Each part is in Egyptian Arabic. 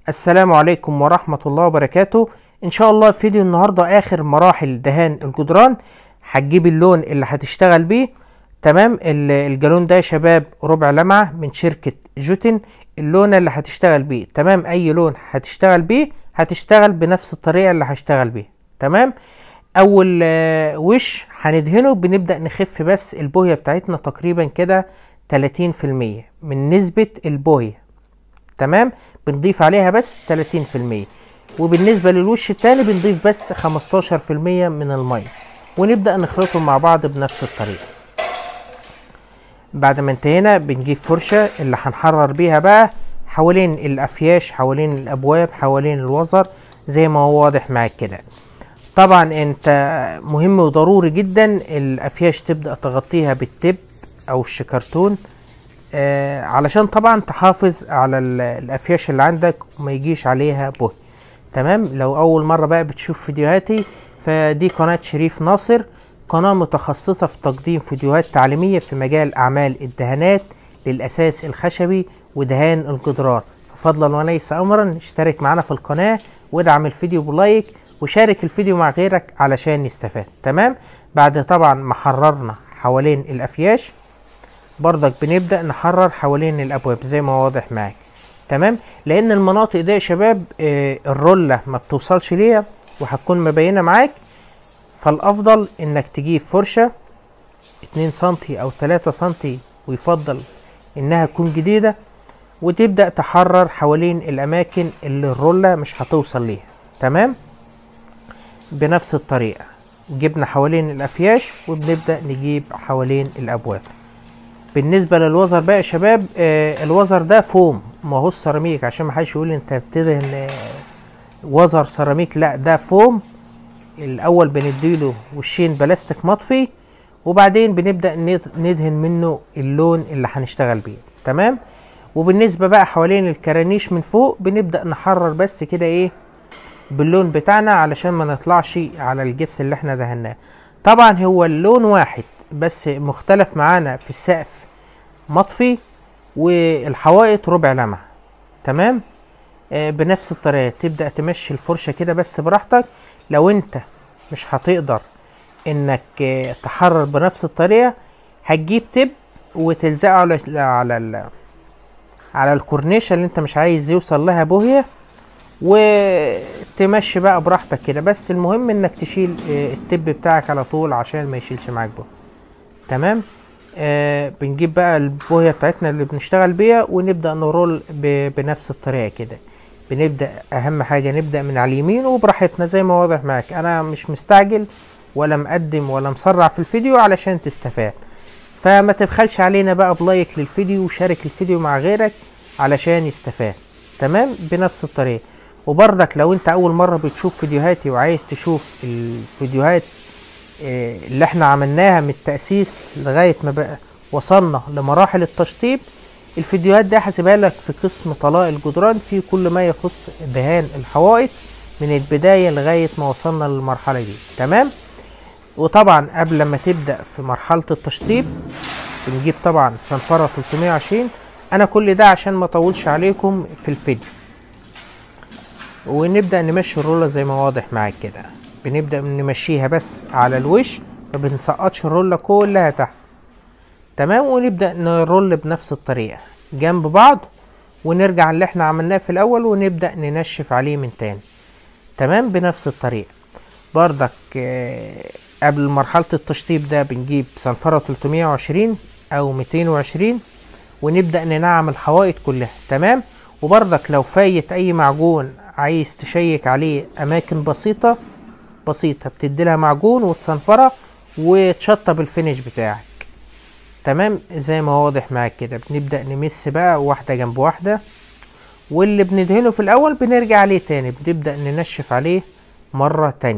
السلام عليكم ورحمة الله وبركاته ان شاء الله فيديو النهاردة اخر مراحل دهان الجدران هتجيب اللون اللي هتشتغل بيه تمام ال- الجالون ده يا شباب ربع لمعة من شركة جوتن اللون اللي هتشتغل بيه تمام اي لون هتشتغل بيه هتشتغل بنفس الطريقة اللي هشتغل بيها تمام اول آه، وش هندهنه بنبدأ نخف بس البوهية بتاعتنا تقريبا كده 30% من نسبة البوهية تمام بنضيف عليها بس 30% وبالنسبة للوش التاني بنضيف بس 15% من المية ونبدأ نخلطهم مع بعض بنفس الطريقة بعد ما انتهينا بنجيب فرشة اللي هنحرر بيها بقى حوالين الأفياش حوالين الأبواب حوالين الوزر زي ما هو واضح معاك كده طبعا انت مهم وضروري جدا الأفياش تبدأ تغطيها بالتب أو الشكرتون آه علشان طبعا تحافظ على ال- الافياش اللي عندك وما يجيش عليها بوه تمام لو اول مره بقى بتشوف فيديوهاتي فدي قناه شريف ناصر قناه متخصصه في تقديم فيديوهات تعليميه في مجال اعمال الدهانات للاساس الخشبي ودهان الجدران فضلا وليس امرا اشترك معنا في القناه وادعم الفيديو بلايك وشارك الفيديو مع غيرك علشان يستفاد تمام بعد طبعا ما حررنا حوالين الافياش برضك بنبدأ نحرر حوالين الأبواب زي ما واضح معاك تمام لأن المناطق دي يا شباب آه، الرولة ما بتوصلش ليها وهتكون مبينة معاك فالأفضل إنك تجيب فرشة اتنين سنتي أو تلاتة سنتي ويفضل إنها تكون جديدة وتبدأ تحرر حوالين الأماكن اللي الرولة مش هتوصل ليها تمام بنفس الطريقة جبنا حوالين الأفياش وبنبدأ نجيب حوالين الأبواب بالنسبه للوزر بقى يا شباب آه الوزر ده فوم ما هو سيراميك عشان ما حدش يقول انت بتدهن آه، وزر سيراميك لا ده فوم الاول بنديله وشين بلاستيك مطفي وبعدين بنبدا ند- ندهن منه اللون اللي هنشتغل بيه تمام وبالنسبه بقى حوالين الكرانيش من فوق بنبدا نحرر بس كده ايه باللون بتاعنا علشان ما نطلعش على الجبس اللي احنا دهناه طبعا هو اللون واحد بس مختلف معانا في السقف مطفي والحوائط ربع لمعة تمام آه بنفس الطريقة تبدأ تمشي الفرشة كده بس براحتك لو انت مش هتقدر انك آه تحرر بنفس الطريقة هتجيب تب وتلزقه على على ال- على الكورنيشة اللي انت مش عايز يوصل لها بوهية وتمشي بقى براحتك كده بس المهم انك تشيل آه، التب بتاعك على طول عشان ما يشيلش معاك بوه تمام آه بنجيب بقى البويه بتاعتنا اللي بنشتغل بيها ونبدا نرول ب- بنفس الطريقه كده بنبدا اهم حاجه نبدا من على اليمين وبراحتنا زي ما واضح معاك انا مش مستعجل ولا مقدم ولا مسرع في الفيديو علشان تستفاد فما تبخلش علينا بقى بلايك للفيديو وشارك الفيديو مع غيرك علشان يستفاد تمام بنفس الطريقه وبرضك لو انت اول مره بتشوف فيديوهاتي وعايز تشوف الفيديوهات آه، اللي احنا عملناها من التأسيس لغاية ما بقى وصلنا لمراحل التشطيب الفيديوهات دي هسيبها لك في قسم طلاء الجدران في كل ما يخص دهان الحوائط من البداية لغاية ما وصلنا للمرحلة دي تمام وطبعا قبل ما تبدأ في مرحلة التشطيب بنجيب طبعا صنفرة 320 انا كل ده عشان ما اطولش عليكم في الفيديو ونبدأ نمشي الرولة زي ما واضح معاك كده بنبدأ نمشيها بس على الوش ما بنسقطش الرولة كلها تحت تمام ونبدأ نرول بنفس الطريقة جنب بعض ونرجع اللي احنا عملناه في الأول ونبدأ ننشف عليه من تاني تمام بنفس الطريقة بردك آه، قبل مرحلة التشطيب ده بنجيب صنفرة 320 أو 220 ونبدأ ننعم الحوائط كلها تمام وبرضك لو فايت أي معجون عايز تشيك عليه أماكن بسيطة بسيطة بتدي لها معجون وتصنفرها وتشطب الفينش بتاعك تمام زي ما هو واضح معاك كده بنبدأ نمس بقى واحدة جنب واحدة واللي بندهنه في الأول بنرجع عليه تاني بنبدأ ننشف عليه مرة تانية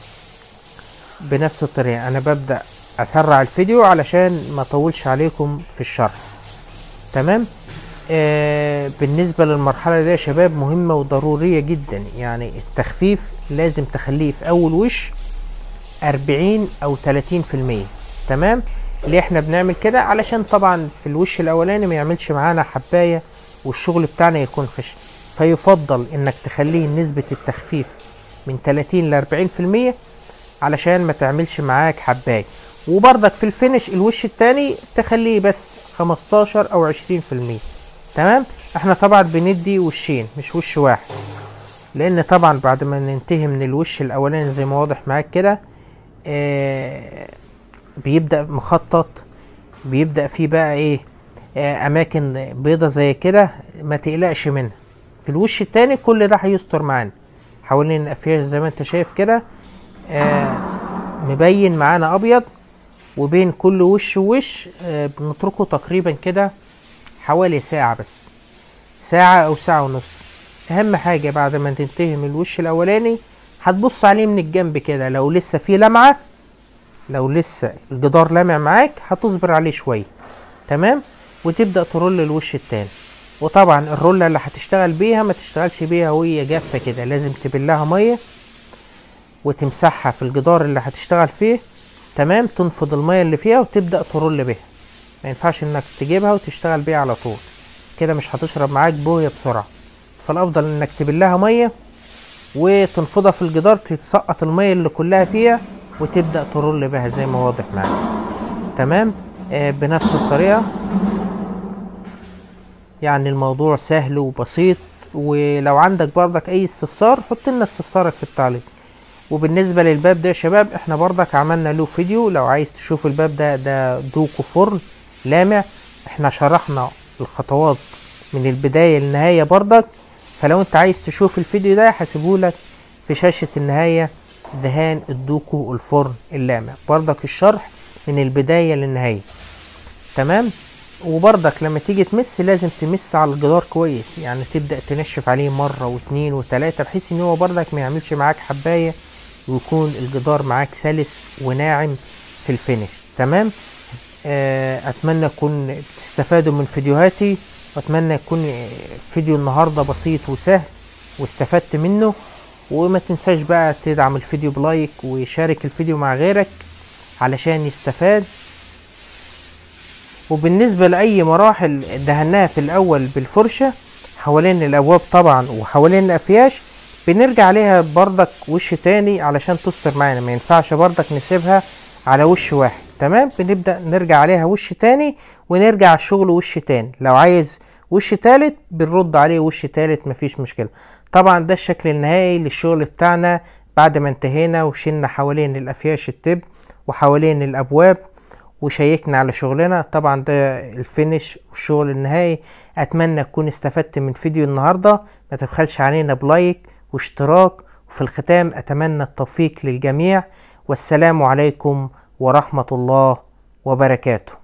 بنفس الطريقة أنا ببدأ أسرع الفيديو علشان ما أطولش عليكم في الشرح تمام آه بالنسبة للمرحلة دي يا شباب مهمة وضرورية جدا يعني التخفيف لازم تخليه في أول وش أربعين أو تلاتين في المية تمام ليه احنا بنعمل كده علشان طبعا في الوش الأولاني ما يعملش معانا حباية والشغل بتاعنا يكون خشن فيفضل انك تخليه نسبة التخفيف من 30 ل 40% علشان ما تعملش معاك حباية وبرضك في الفينش الوش التاني تخليه بس 15 او 20% تمام احنا طبعا بندي وشين مش وش واحد لان طبعا بعد ما ننتهي من الوش الاولاني زي ما واضح معاك كده آه بيبدأ مخطط بيبدأ فيه بقى ايه آه اماكن بيضة زي كده ما تقلقش منها في الوش التاني كل ده هيستر معانا حوالين الافياش زي ما انت شايف كده آه مبين معانا ابيض وبين كل وش ووش آه بنتركه تقريبا كده حوالي ساعة بس ساعة او ساعة ونص اهم حاجة بعد ما تنتهي من الوش الاولاني هتبص عليه من الجنب كده لو لسه فيه لمعة لو لسه الجدار لامع معاك هتصبر عليه شوية تمام وتبدأ ترول الوش التاني وطبعا الرولة اللي هتشتغل بيها ما تشتغلش بيها وهي جافة كده لازم تبلها مية وتمسحها في الجدار اللي هتشتغل فيه تمام تنفض المية اللي فيها وتبدأ ترول بيها ما ينفعش انك تجيبها وتشتغل بيها على طول كده مش هتشرب معاك بوية بسرعة فالافضل انك تبلها مية وتنفضها في الجدار تتسقط المية اللي كلها فيها وتبدأ ترول بها زي ما واضح معاك تمام آه بنفس الطريقة يعني الموضوع سهل وبسيط ولو عندك برضك اي استفسار حط لنا استفسارك في التعليق وبالنسبة للباب ده يا شباب احنا برضك عملنا له فيديو لو عايز تشوف الباب ده ده دوكو فرن لامع احنا شرحنا الخطوات من البداية للنهاية برضك فلو انت عايز تشوف الفيديو ده هسيبهولك في شاشة النهاية دهان الدوكو الفرن اللامع برضك الشرح من البداية للنهاية تمام وبرضك لما تيجي تمس لازم تمس على الجدار كويس يعني تبدأ تنشف عليه مرة واتنين وتلاتة بحيث ان هو برضك ما يعملش معاك حباية ويكون الجدار معاك سلس وناعم في الفينش تمام آه، اتمنى تكون تستفادوا من فيديوهاتي واتمنى يكون فيديو النهاردة بسيط وسهل واستفدت منه وما تنساش بقى تدعم الفيديو بلايك وشارك الفيديو مع غيرك علشان يستفاد وبالنسبة لأي مراحل دهناها في الأول بالفرشة حوالين الأبواب طبعا وحوالين الأفياش بنرجع عليها بردك وش تاني علشان تستر معانا ما ينفعش بردك نسيبها على وش واحد تمام بنبدأ نرجع عليها وش تاني ونرجع الشغل وش تاني لو عايز وش تالت بنرد عليه وش تالت مفيش مشكلة طبعا ده الشكل النهائي للشغل بتاعنا بعد ما انتهينا وشلنا حوالين الأفياش التب وحوالين الأبواب وشيكنا على شغلنا طبعا ده الفينش والشغل النهائي اتمنى تكون استفدت من فيديو النهارده ما تبخلش علينا بلايك واشتراك وفي الختام اتمنى التوفيق للجميع والسلام عليكم ورحمه الله وبركاته